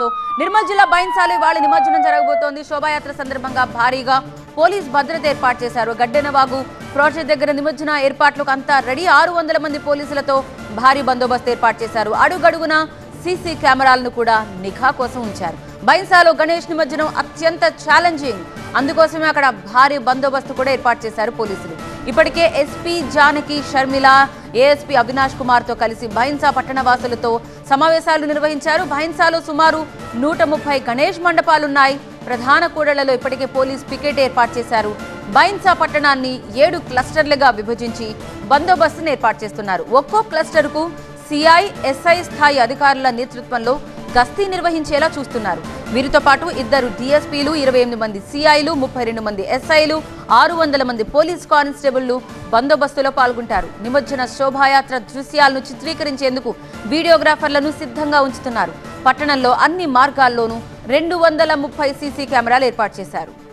so Nirmal జిల్లా బైన్సాలు ఇవాళ నిమజ్జనం జరగబోతోంది శోభాయాత్ర సందర్భంగా భారీగా పోలీస్ భద్రత ఏర్పాటు చేశారు గడ్డెనవాగు ప్రాజెక్ట్ దగ్గర నిమజ్జన ఏర్పాట్లకు అంతా రెడీ ఆరు వందల మంది పోలీసులతో భారీ బందోబస్తు ఏర్పాటు చేశారు అడుగడుగున సీసీ కెమెరాలను కూడా నిఘా కోసం ఉంచారు బైన్సాలో గణేష్ నిమజ్జనం అత్యంత ఛాలెంజింగ్ అందుకోసమే అక్కడ భారీ బందోబస్తు కూడా ఏర్పాటు చేశారు పోలీసులు ఇప్పటికే ఎస్పీ జానకి షర్మిల ఏఎస్పీ అవినాష్ కుమార్ తో కలిసి బైన్సా పట్టణ వాసులతో సమావేశాలు నిర్వహించారు బైన్సాలో సుమారు నూట ముప్పై గణేష్ మండపాలున్నాయి ప్రధాన కూడళ్లలో ఇప్పటికే పోలీస్ పికెట్ ఏర్పాటు చేశారు బైన్సా పట్టణాన్ని ఏడు క్లస్టర్లుగా విభజించి బందోబస్తును ఏర్పాటు చేస్తున్నారు ఒక్కో క్లస్టర్కు సిఐ ఎస్ఐ స్థాయి అధికారుల నేతృత్వంలో గస్తీ నిర్వహించేలా చూస్తున్నారు వీరితో పాటు ఇద్దరు డీఎస్పీలు ఇరవై ఎనిమిది మంది సిఐలు ముప్పై రెండు మంది ఎస్ఐలు ఆరు వందల మంది పోలీస్ కానిస్టేబుళ్లు బందోబస్తులో పాల్గొంటారు నిమజ్జన శోభాయాత్ర దృశ్యాలను చిత్రీకరించేందుకు వీడియోగ్రాఫర్లను సిద్ధంగా ఉంచుతున్నారు పట్టణంలో అన్ని మార్గాల్లోనూ రెండు వందల ముప్పై సీసీ కెమెరాలు ఏర్పాటు చేశారు